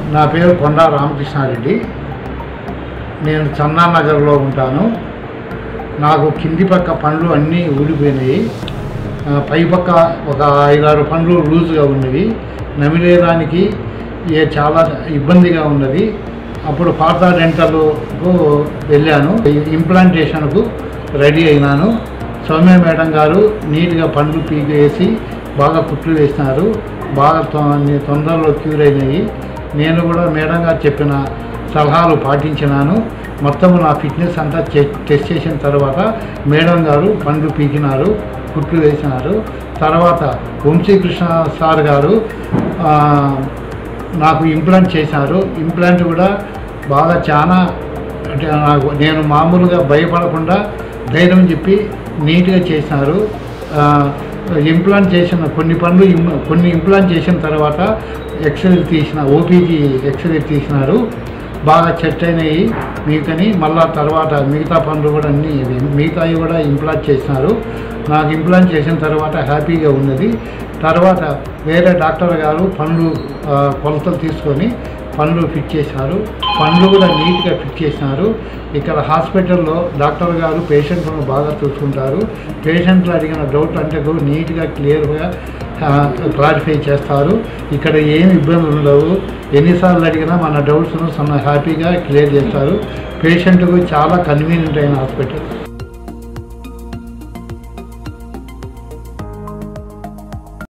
నా పేరు కొండా రామకృష్ణారెడ్డి నేను చన్నానగర్లో ఉంటాను నాకు కింది పక్క పండ్లు అన్నీ ఊడిపోయినాయి ఆ, పై పక్క ఒక ఐదారు పండ్లు లూజ్గా ఉన్నవి నమిలేదానికి ఏ చాలా ఇబ్బందిగా ఉన్నది అప్పుడు పాత డెంటల్కు వెళ్ళాను ఇంప్లాంటేషన్కు రెడీ అయినాను సౌమ్య మేడం గారు నీట్గా పండ్లు పీకేసి బాగా కుట్లు వేసినారు బాగా తొ- తొందరలో క్యూర్ అయినాయి నేను కూడా మేడం గారు చెప్పిన సలహాలు పాటించినాను మొత్తం నా ఫిట్నెస్ అంతా చె- టెస్ట్ చేసిన తర్వాత మేడం గారు పండ్లు పీకినారు కుట్లు వేసినారు తర్వాత వంశీకృష్ణ సార్ గారు ఆ, నాకు ఇంప్లాంట్ చేశారు ఇంప్లాంట్ కూడా బాగా చాలా అంటే నాకు నేను మామూలుగా భయపడకుండా ధైర్యం చెప్పి నీట్గా చేసినారు ఆ, ఇంప్లాంట్ చేసిన కొన్ని పనులు ఇం- కొన్ని ఇంప్లాంట్ చేసిన తర్వాత ఎక్స్రే తీసిన ఓపీజీ ఎక్స్రే తీసినారు బాగా సెట్ అయినాయి మిగతాని మళ్ళా తర్వాత మిగతా పనులు కూడా అన్నీ మిగతావి కూడా ఇంప్లాంట్ చేసినారు నాకు ఇంప్లాంట్ చేసిన తర్వాత హ్యాపీగా ఉన్నది తర్వాత వేరే డాక్టర్ గారు పనులు ఆ, కొలతలు తీసుకొని పనులు ఫిట్ చేశారు పనులు కూడా నీట్గా ఫిట్ చేసినారు ఇక్కడ హాస్పిటల్లో డాక్టర్ గారు పేషెంట్లను బాగా చూసుకుంటారు పేషెంట్లు అడిగిన డౌట్ అంటే కూడా నీట్గా క్లియర్గా క్లారిఫై చేస్తారు ఇక్కడ ఏమి ఇబ్బందులు ఉండవు ఎన్నిసార్లు అడిగినా మన డౌట్స్ను సన్న హ్యాపీగా క్లియర్ చేస్తారు పేషెంట్కు చాలా కన్వీనియంట్ అయిన హాస్పిటల్